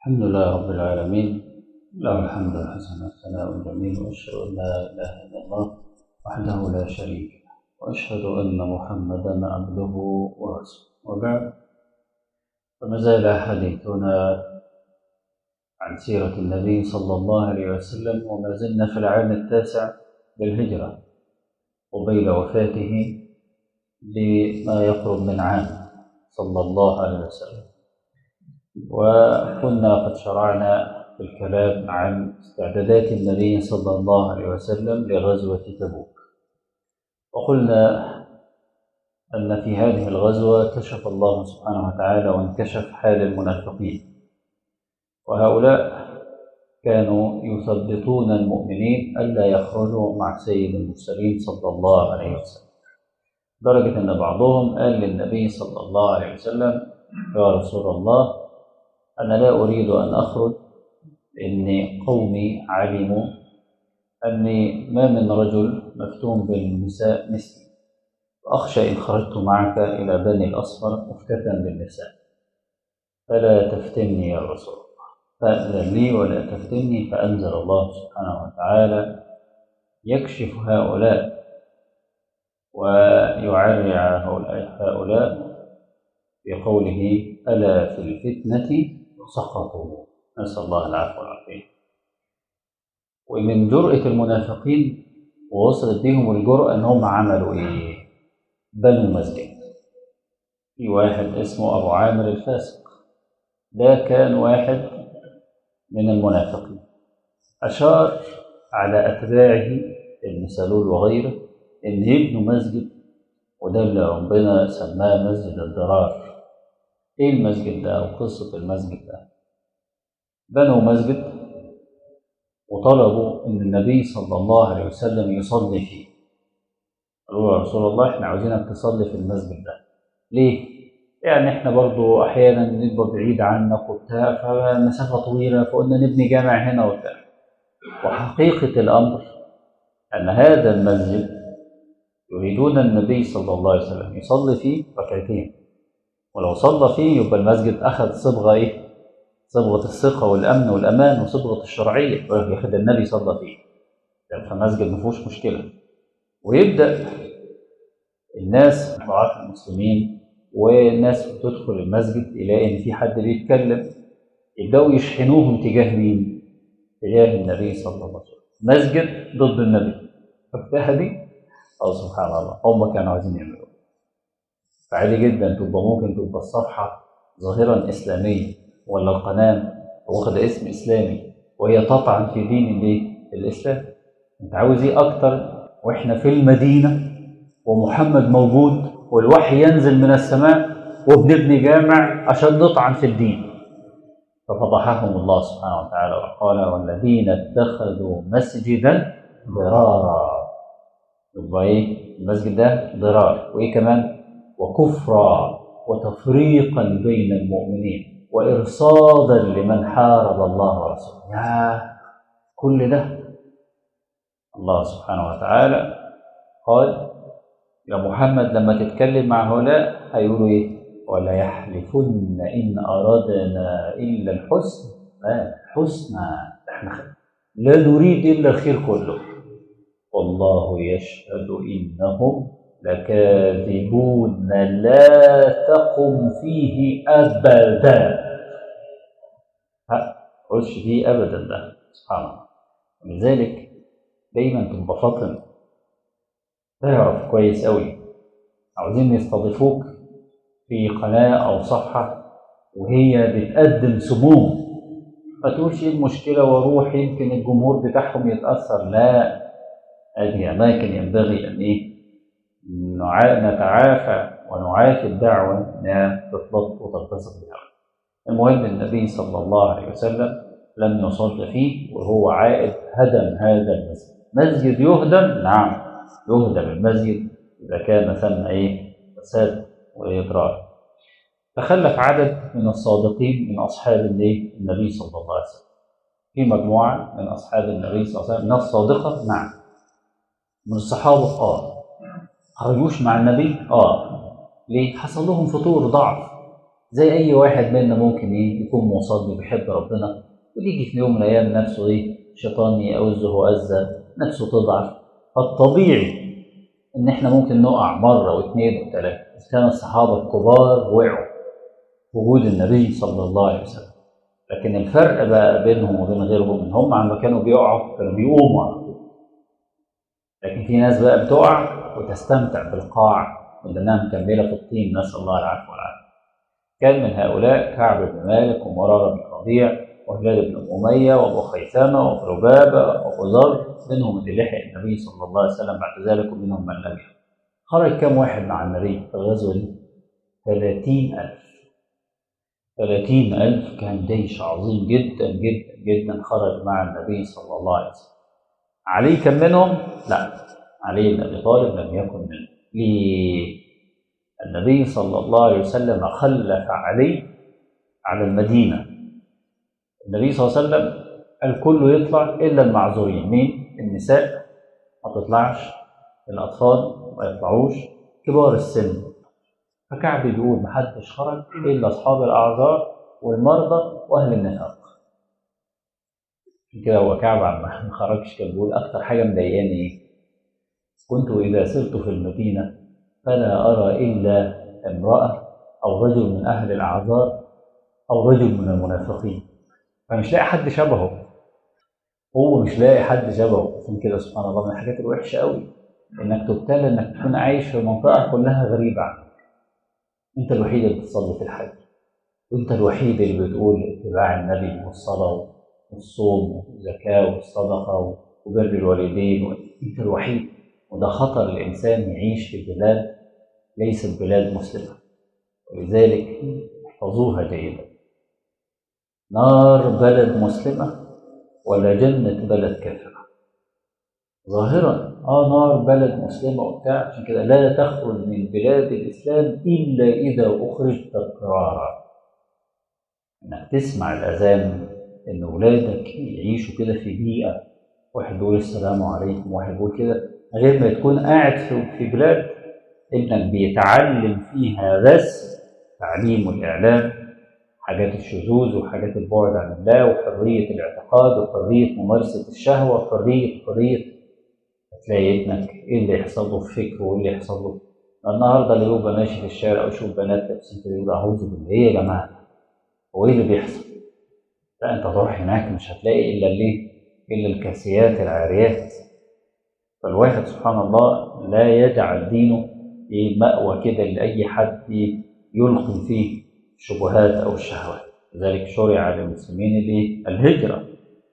الحمد لله رب العالمين له الحمد الحسن والثناء الجميل واشهد ان لا اله الا الله وحده لا شريك له واشهد ان محمدا عبده ورسوله وبعد فما زال حديثنا عن سيرة النبي صلى الله عليه وسلم وما زلنا في العام التاسع للهجرة قبيل وفاته بما يقرب من عام صلى الله عليه وسلم وكنا قد شرعنا في الكلام عن استعدادات النبي صلى الله عليه وسلم لغزوة تبوك وقلنا أن في هذه الغزوة كشف الله سبحانه وتعالى وانكشف حال المنافقين وهؤلاء كانوا يثبطون المؤمنين ألا يخرجوا مع سيد المرسلين صلى الله عليه وسلم درجة أن بعضهم قال للنبي صلى الله عليه وسلم يا رسول الله أنا لا أريد أن أخرج لأن قومي علموا أني ما من رجل مفتون بالنساء مثلي وأخشى إن خرجت معك إلى بني الأصفر مفتتا بالنساء فلا تفتني يا رسول الله فأذن لي ولا تفتني فأنزل الله سبحانه وتعالى يكشف هؤلاء ويعرع هؤلاء بقوله ألا في الفتنة سقطوا نسأل الله العفو والعافية ومن جرأة المنافقين ووصلت بهم الجرأة أنهم عملوا إيه؟ بنوا مسجد في واحد اسمه أبو عامر الفاسق ده كان واحد من المنافقين أشار على أتباعه ابن سلول وغيره إن يبنوا مسجد وده اللي ربنا سماه مسجد الضرار إيه المسجد ده أو قصة المسجد ده بنوا مسجد وطلبوا إن النبي صلى الله عليه وسلم يصلي فيه قالوا يا رسول الله إحنا عاوزينك تصلي في المسجد ده ليه؟ يعني إحنا برضو أحيانا نبقى بعيد عنك وبتاع فمسافة طويلة فقلنا نبني جامع هنا وبتاع وحقيقة الأمر أن هذا المسجد يريدون النبي صلى الله عليه وسلم يصلي فيه ركعتين ولو صلى فيه يبقى المسجد أخذ صبغة إيه؟ صبغة الثقة والأمن والأمان وصبغة الشرعية ياخد النبي صلى فيه فمسجد ما فيهوش مشكلة ويبدأ الناس ضعاف المسلمين والناس بتدخل المسجد يلاقي إن في حد بيتكلم يبدأوا يشحنوهم تجاه مين؟ تجاه النبي صلى الله عليه وسلم مسجد ضد النبي فاكتها دي أو سبحان الله هم كانوا عايزين يعملوا فعادي جدا تبقى ممكن تبقى الصفحة ظاهرا إسلامية ولا القناة واخدة اسم إسلامي وهي تطعن في دين الايه؟ الإسلام أنت عاوز إيه أكتر وإحنا في المدينة ومحمد موجود والوحي ينزل من السماء وبنبني جامع عشان نطعن في الدين ففضحهم الله سبحانه وتعالى وقال والذين اتخذوا مسجدا ضرارا يبقى ايه المسجد ده ضرار وايه كمان وكفرا وتفريقا بين المؤمنين وارصادا لمن حارب الله ورسوله يا كل ده الله سبحانه وتعالى قال يا محمد لما تتكلم مع هؤلاء هيقولوا ايه ولا يحلفن ان اردنا الا الحسن لا حسنى احنا لا نريد الا الخير كله والله يشهد انهم لكاذبون لا تقم فيه ابدا قلش فيه ابدا ده سبحان الله لذلك دايما تبقى فاطن تعرف كويس قوي عاوزين يستضيفوك في قناة أو صفحة وهي بتقدم سموم ما تقولش ايه المشكلة واروح يمكن الجمهور بتاعهم يتأثر لا هذه أماكن ينبغي أن إيه نتعافى ونعافي الدعوة أنها تطلق وتلتصق بها المهم النبي صلى الله عليه وسلم لم يصل فيه وهو عائد هدم هذا المسجد مسجد يهدم نعم يهدم المسجد إذا كان ثم إيه فساد وإضرار تخلف عدد من الصادقين من أصحاب النبي صلى الله عليه وسلم في مجموعة من أصحاب النبي صلى الله عليه وسلم ناس صادقة نعم من الصحابة آه خرجوش مع النبي آه ليه؟ حصل لهم فطور ضعف زي اي واحد منا ممكن ايه يكون مصلي بيحب ربنا ويجي في يوم من الايام نفسه ايه شيطان يأوزه وأزة نفسه تضعف فالطبيعي ان احنا ممكن نقع مره واثنين وثلاثه بس كان الصحابه الكبار وقعوا في وجود النبي صلى الله عليه وسلم لكن الفرق بقى بينهم وبين غيرهم ان هم عندما كانوا بيقعوا كانوا بيقوموا على طول لكن في ناس بقى بتقع وتستمتع بالقاع ولانها مكمله في الطين نسال الله العفو والعافيه كان من هؤلاء كعب بن مالك ومراره بن ربيع وهلال بن أمية وأبو خيثمة وأبو لبابة وأبو ذر منهم اللي لحق النبي صلى الله عليه وسلم بعد ذلك ومنهم من لم يحق خرج كم واحد مع النبي في الغزوة دي؟ 30000 30000 كان جيش عظيم جدا جدا جدا خرج مع النبي صلى الله عليه وسلم علي كان منهم؟ لا علي بن أبي طالب لم يكن منهم ليه؟ النبي صلى الله عليه وسلم خلف علي على المدينة النبي صلى الله عليه وسلم الكل يطلع إلا المعذورين مين؟ النساء ما تطلعش الأطفال ما يطلعوش كبار السن فكعب بيقول محدش خرج إلا أصحاب الأعذار والمرضى وأهل النفاق كده هو كعب عما ما خرجش كان بيقول أكتر حاجة مضايقاني إيه؟ كنت إذا سرت في المدينة فلا أرى إلا امرأة أو رجل من أهل الأعذار أو رجل من المنافقين فمش لاقي حد شبهه هو مش لاقي حد شبهه عشان كده سبحان الله من الحاجات الوحشه قوي انك تبتلى انك تكون عايش في منطقه كلها غريبه عنك انت الوحيد اللي بتصلي في الحج وانت الوحيد اللي بتقول اتباع النبي والصلاه والصوم والزكاه والصدقه وبر الوالدين انت الوحيد وده خطر الانسان يعيش في بلاد ليست بلاد مسلمه ولذلك احفظوها جيدا نار بلد مسلمة ولا جنة بلد كافرة ظاهرا اه نار بلد مسلمة وبتاع عشان كده لا تخرج من بلاد الإسلام إلا إذا أخرجت اضطرارا إنك تسمع الأذان إن أولادك يعيشوا كده في بيئة واحد بيقول السلام عليكم واحد بيقول كده غير ما تكون قاعد في في بلاد ابنك بيتعلم فيها بس تعليم والإعلام حاجات الشذوذ وحاجات البعد عن الله وحرية الاعتقاد وحرية ممارسة الشهوة وحرية حرية هتلاقي ابنك ايه اللي يحصل له في فكره وايه اللي يحصل له النهارده اللي يبقى ماشي في الشارع ويشوف بنات لابسين كده يقول اعوذ بالله ايه يا جماعه هو ايه اللي بيحصل؟ لا انت تروح هناك مش هتلاقي الا الايه؟ الا الكاسيات العاريات فالواحد سبحان الله لا يجعل دينه ايه مأوى كده لأي حد يلقي فيه الشبهات أو الشهوات لذلك شرع للمسلمين الايه؟ الهجرة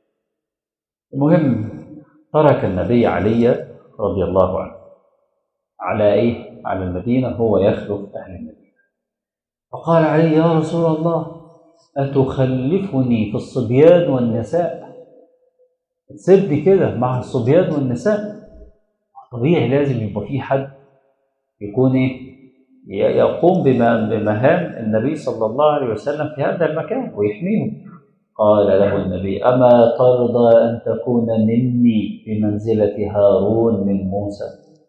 المهم ترك النبي علي رضي الله عنه على ايه؟ على المدينة هو يخلف أهل المدينة فقال علي يا رسول الله أتخلفني في الصبيان والنساء تسيبني كده مع الصبيان والنساء طبيعي لازم يبقى في حد يكون ايه يقوم بمهام النبي صلى الله عليه وسلم في هذا المكان ويحميهم قال له النبي أما ترضى أن تكون مني بمنزلة هارون من موسى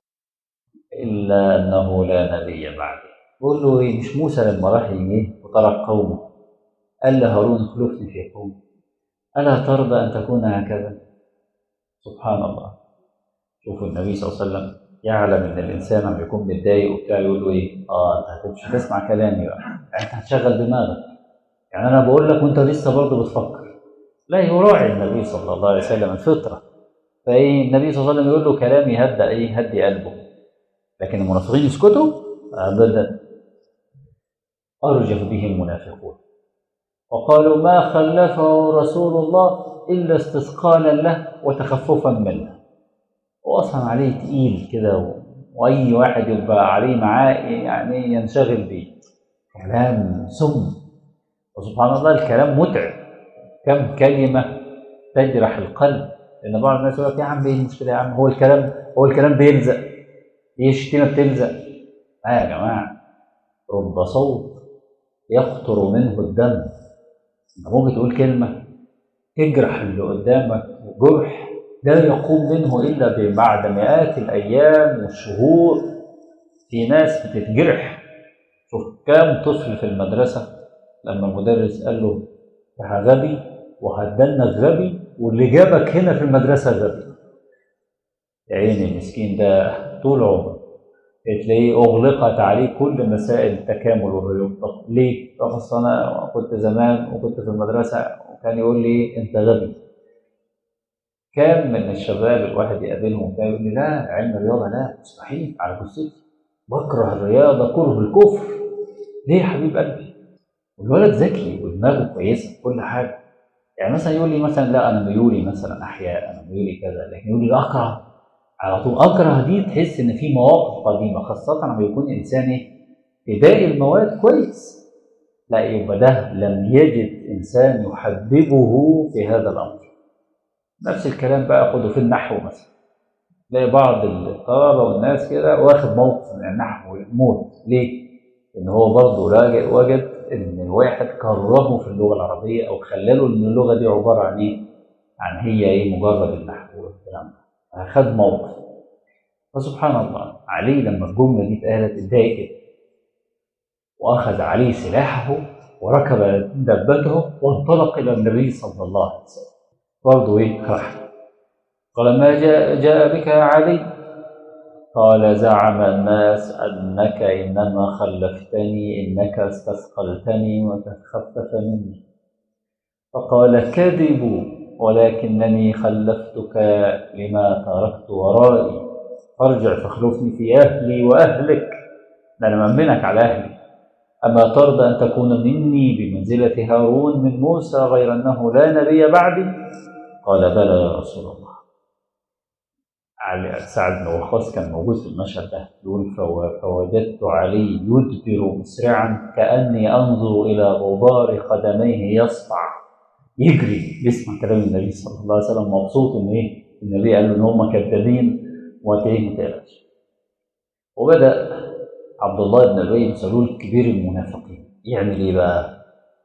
إلا أنه لا نبي بعدي بقول له إيه مش موسى لما راح يجي وترك قومه قال لهارون اخلفني في قومي ألا ترضى أن تكون هكذا سبحان الله شوفوا النبي صلى الله عليه وسلم يعلم ان الانسان لما يكون متضايق وبتاع يقول له ايه؟ اه انت مش هتسمع كلامي بقى يعني انت هتشغل دماغك يعني انا بقول لك وانت لسه برضه بتفكر لا يراعي النبي صلى الله عليه وسلم الفطره فايه النبي صلى الله عليه وسلم يقول له كلام يهدى ايه؟ هدي قلبه لكن المنافقين يسكتوا ابدا ارجف به المنافقون وقالوا ما خلفه رسول الله الا استثقالا له وتخففا منه واصلا عليه تقيل كده واي واحد يبقى عليه معاه يعني ينشغل بيه كلام سم وسبحان الله الكلام متعب كم كلمه تجرح القلب لان بعض الناس يقول لك يا عم ايه المشكله يا عم هو الكلام هو الكلام بيلزق هي الشتيمه بتلزق لا يا جماعه رب صوت يقطر منه الدم انت ممكن تقول كلمه تجرح اللي قدامك جرح لا يقوم منه إلا بعد مئات الأيام والشهور في ناس بتتجرح شوف كام طفل في المدرسة لما المدرس قال له ده غبي وهدلنا غبي واللي جابك هنا في المدرسه غبي يا عيني المسكين ده طول عمره تلاقيه اغلقت عليه كل مسائل التكامل والرياضه طب ليه؟ طب اصل انا كنت زمان وكنت في المدرسه وكان يقول لي انت غبي كان من الشباب الواحد يقابلهم كان يقول لي لا علم الرياضه لا مستحيل على جثتي بكره الرياضه كره الكفر ليه يا حبيب قلبي؟ والولد ذكي ودماغه كويسه في كل حاجه يعني مثلا يقول لي مثلا لا انا ميولي مثلا احياء انا ميولي كذا لكن يقول لي اكره على طول اكره دي تحس ان في مواقف قديمه خاصه لما يكون انسان ايه في باقي المواد كويس لا يبقى ده لم يجد انسان يحببه في هذا الامر نفس الكلام بقى خده في النحو مثلا تلاقي بعض الطلبه والناس كده واخد موقف من النحو موت ليه؟ ان هو برضه راجع وجد ان الواحد كرهه في اللغه العربيه او خلاله ان اللغه دي عباره عن ايه؟ عن هي ايه مجرد النحو والكلام ده خد موقف فسبحان الله علي لما الجمله دي اتقالت اتضايق جدا واخذ عليه سلاحه وركب دبته وانطلق الى النبي صلى الله عليه وسلم برضه ايه راح قال ما جاء, جاء بك يا علي قال زعم الناس انك انما خلفتني انك استثقلتني وتخفف مني فقال كذبوا ولكنني خلفتك لما تركت ورائي فارجع فاخلفني في اهلي واهلك ده انا مأمنك على اهلي اما ترضى ان تكون مني بمنزله هارون من موسى غير انه لا نبي بعدي قال بلى يا رسول الله علي سعد بن وقاص كان موجود في المشهد ده يقول فوجدت علي يدبر مسرعا كاني انظر الى غبار قدميه يسطع يجري بيسمع كلام النبي صلى الله عليه وسلم مبسوط ان ايه النبي قال له ان هم كذابين وتيه ما تقلقش وبدا عبد الله بن ابي بن سلول كبير المنافقين يعمل ايه بقى؟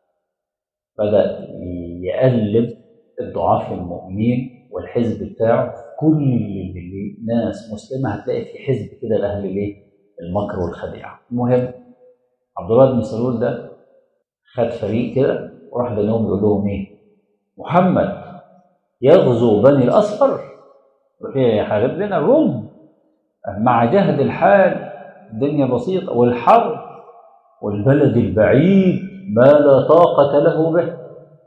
بدا يقلب الضعاف المؤمنين والحزب بتاعه كل الناس مسلمه هتلاقي في حزب كده لاهل الايه؟ المكر والخديعه. المهم عبد الله بن سلول ده خد فريق كده وراح لهم يقول لهم ايه؟ محمد يغزو بني الاصفر يحارب لنا الروم مع جهد الحال الدنيا بسيطه والحرب والبلد البعيد ما لا طاقه له به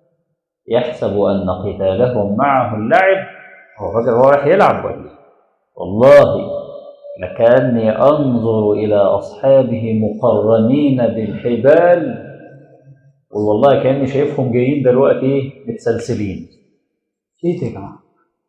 يحسب ان قتالهم معه اللعب هو الراجل هو راح يلعب ولا والله لكاني انظر الى اصحابه مقرنين بالحبال والله كاني شايفهم جايين دلوقتي ايه متسلسلين ايه ده يا جماعه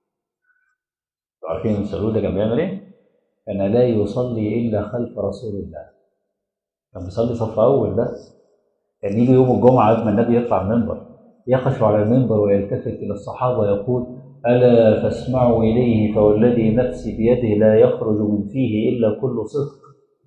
عارفين المسلول ده كان بيعمل ايه كان لا يصلي الا خلف رسول الله كان بيصلي صف اول ده كان يجي يوم الجمعه قبل ما النبي يطلع المنبر يقف على المنبر ويلتفت الى الصحابه ويقول الا فاسمعوا اليه فوالذي نفسي بيده لا يخرج من فيه الا كل صدق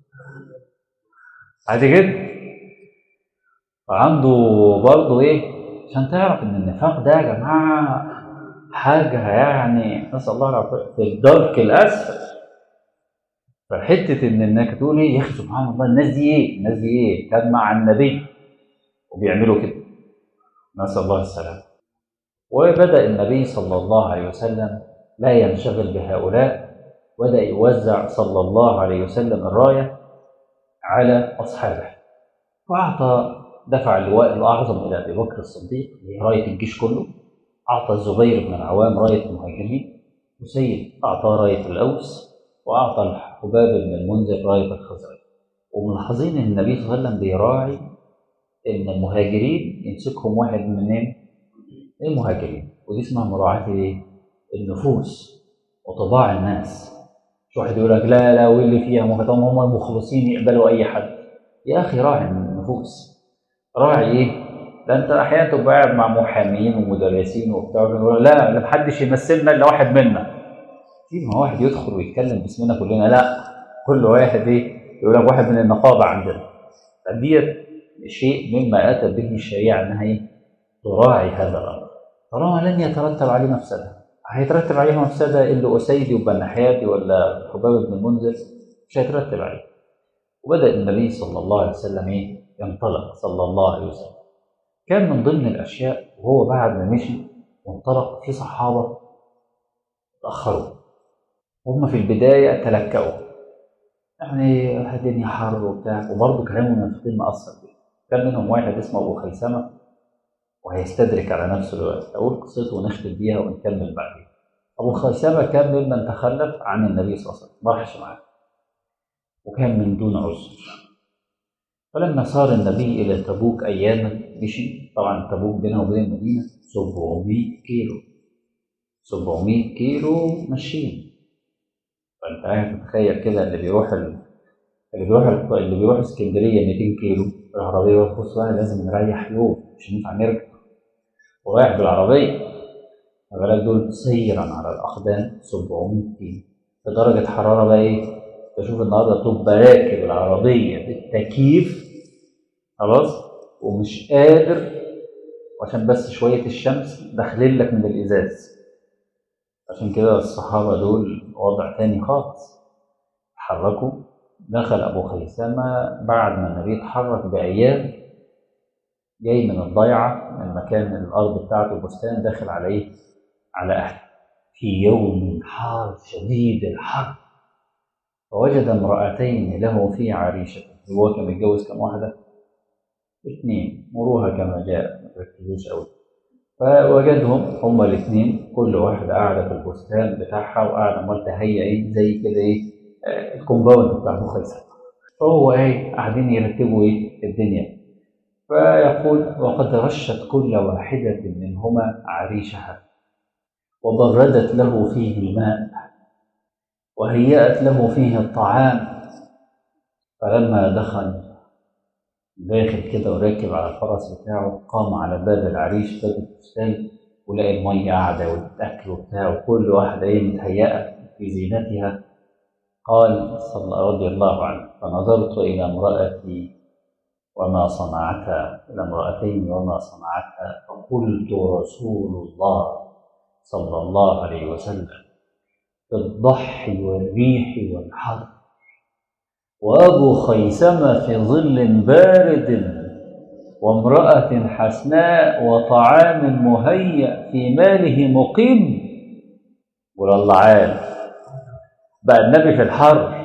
عادي جدا فعنده برضه ايه عشان تعرف ان النفاق ده يا جماعه حاجه يعني نسال الله العافيه في الدرك الاسفل فحته ان انك تقول ايه يا اخي سبحان الله الناس دي ايه؟ الناس دي ايه؟ كان مع النبي وبيعملوا كده نسال الله السلامه وبدا النبي صلى الله عليه وسلم لا ينشغل بهؤلاء بدا يوزع صلى الله عليه وسلم الرايه على اصحابه واعطى دفع اللواء الاعظم الى ابي بكر الصديق اللي هي رايه الجيش كله اعطى الزبير بن العوام رايه المهاجرين وسيد اعطى رايه الاوس واعطى الحباب بن المنذر رايه الخزرج وملاحظين ان النبي صلى الله عليه وسلم بيراعي ان المهاجرين يمسكهم واحد منين؟ المهاجرين ودي اسمها مراعاه ايه؟ النفوس وطباع الناس مش واحد يقول لك لا لا واللي فيها مهتم هم المخلصين يقبلوا اي حد يا اخي راعي النفوس راعي ايه؟ ده انت احيانا تبقى قاعد مع محامين ومدرسين وبتاع يقول لا لا محدش يمثلنا الا واحد منا في ما واحد يدخل ويتكلم باسمنا كلنا لا كل واحد ايه يقول لك واحد من النقابه عندنا فديت شيء مما اتت به الشريعه انها ايه تراعي هذا الامر طالما لن يترتب عليه مفسده هيترتب عليه مفسده اللي اسيدي وبن حياتي ولا حباب بن المنذر مش هيترتب عليه وبدا النبي صلى الله عليه وسلم ايه ينطلق صلى الله عليه وسلم كان من ضمن الأشياء وهو بعد ما مشي وانطلق في صحابة تأخروا هم في البداية تلكأوا يعني الدنيا حر وبتاع وبرضه كلام المنافقين مأثر فيه كان منهم واحد اسمه أبو خيثمة وهيستدرك على نفسه دلوقتي أقول قصته ونختم بيها ونكمل بعدين أبو خيثمة كان ممن تخلف عن النبي صلى الله عليه وسلم ما راحش معاه وكان من دون عذر فلما صار النبي إلى تبوك أياما مشي طبعا تبوك بينها وبين المدينة 700 كيلو 700 كيلو ماشيين فأنت قاعد تتخيل كده اللي بيروح ال... اللي بيروح ال... اللي بيروح اسكندرية 200 كيلو العربية والبص بقى لازم نريح يوم مش ينفع نرجع ورايح بالعربية بالك دول سيرا على الأقدام 700 كيلو بدرجة حرارة بقى إيه؟ تشوف النهارده تبقى راكب العربية بالتكييف خلاص ومش قادر عشان بس شوية الشمس داخلين لك من الإزاز عشان كده الصحابة دول وضع تاني خالص اتحركوا دخل أبو خيثمة بعد ما النبي اتحرك بأيام جاي من الضيعة من مكان الأرض بتاعته البستان داخل على إيه؟ على أهله في يوم حار شديد الحر فوجد امرأتين له في عريشة هو كان متجوز كم واحدة؟ اثنين مروها كما جاء ما تركزوش قوي فوجدهم هما الاثنين كل واحدة قاعدة في البستان بتاعها وقاعدة عمال تهيئ ايه زي كده ايه آه، الكومباوند بتاع ابو خيثمة فهو ايه قاعدين يرتبوا ايه الدنيا فيقول وقد رشت كل واحدة منهما عريشها وبردت له فيه الماء وهيأت له فيه الطعام فلما دخل داخل كده وراكب على الفرس بتاعه قام على باب العريش باب البستان ولقى المية قاعدة والأكل وبتاع وكل واحدة إيه متهيئة في زينتها قال صلى رضي الله عنه فنظرت إلى امرأتي وما صنعتها إلى امرأتين وما صنعتها فقلت رسول الله صلى الله عليه وسلم في الضحي والريح والحر وأبو خيثمة في ظل بارد وامرأة حسناء وطعام مهيأ في ماله مقيم والله عال بقى النبي في الحر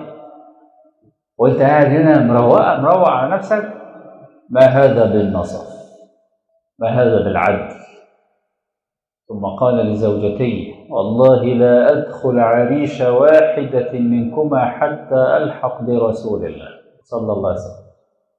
وانت قاعد هنا مروق مروق على نفسك ما هذا بالنصف ما هذا بالعدل ثم قال لزوجتيه والله لا أدخل عريش واحدة منكما حتى ألحق برسول الله صلى الله عليه وسلم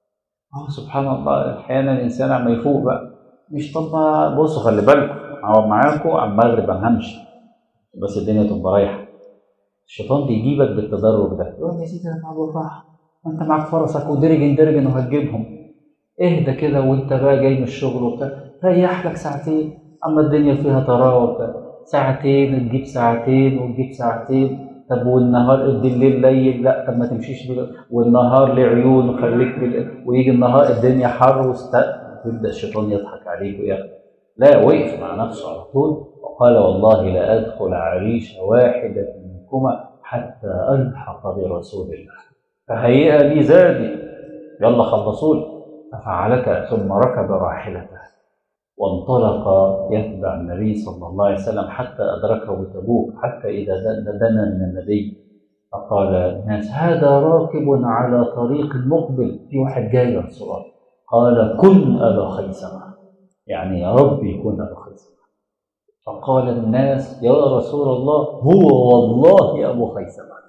اه سبحان الله احيانا الانسان عم يفوق بقى مش طب ما بصوا خلي بالكم اقعد معاكم على المغرب انا همشي بس الدنيا تبقى رايحه الشيطان بيجيبك بالتدرج ده يقول يا سيدي انا بالراحه ما انت معاك فرسك ودرجن درجن وهتجيبهم اهدى كده وانت بقى جاي من الشغل وبتاع ريح لك ساعتين اما الدنيا فيها طراوه وبتاع ساعتين تجيب ساعتين وتجيب ساعتين طب والنهار بالليل ليل لا طب ما تمشيش بالليل. والنهار له عيون وخليك بالليل. ويجي النهار الدنيا حر واستقبل يبدا الشيطان يضحك عليك وياخد لا وقف مع نفسه على طول وقال والله لا ادخل عريش واحده منكما حتى الحق برسول الله فهيئ لي زادي يلا خلصوا لي ففعلت ثم ركب راحلته وانطلق يتبع النبي صلى الله عليه وسلم حتى أدركه تبوك حتى إذا دنا من النبي فقال الناس هذا راكب على طريق مقبل في واحد جاي يا رسول الله قال كن أبا خيثمة يعني يا رب يكون أبا خيثمة فقال الناس يا رسول الله هو والله أبو خيثمة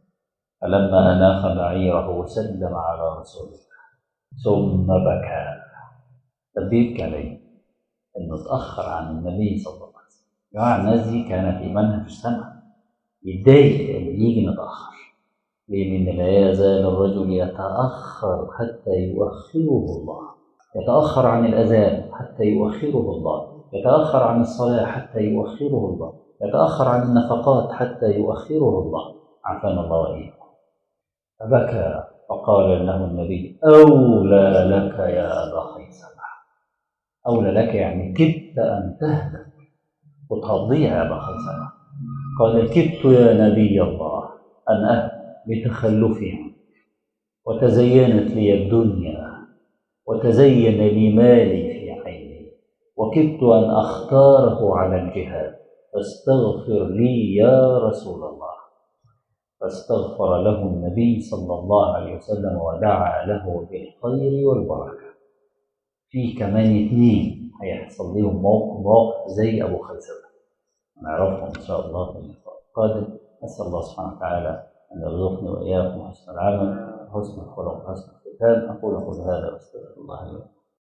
فلما أناخ بعيره وسلم على رسول الله ثم بكى تبيت عليه انه اتاخر عن النبي صلى الله عليه وسلم يا جماعه الناس دي كانت ايمانها في السماء يتضايق اللي يجي متاخر ليه لان لا يزال الرجل يتاخر حتى يؤخره الله يتاخر عن الاذان حتى يؤخره الله يتاخر عن الصلاه حتى يؤخره الله يتاخر عن النفقات حتى يؤخره الله عافانا الله واياكم فبكى فقال له النبي اولى لك يا ابا خيثمه أولى لك يعني كدت أن تهلك وتهضيها يا أبا خيثمة قال كدت يا نبي الله أن أهلك بتخلفهم وتزينت لي الدنيا وتزين لي مالي في عيني وكدت أن أختاره على الجهاد فاستغفر لي يا رسول الله فاستغفر له النبي صلى الله عليه وسلم ودعا له بالخير والبركة في كمان اتنين هيحصل لهم موقف مواقف زي أبو خيثمة نعرفهم إن شاء الله في اللقاء القادم أسأل الله سبحانه وتعالى أن يرزقني وإياكم حسن العمل وحسن الخلق وحسن الختام أقول قول هذا وأستغفر الله لي ولكم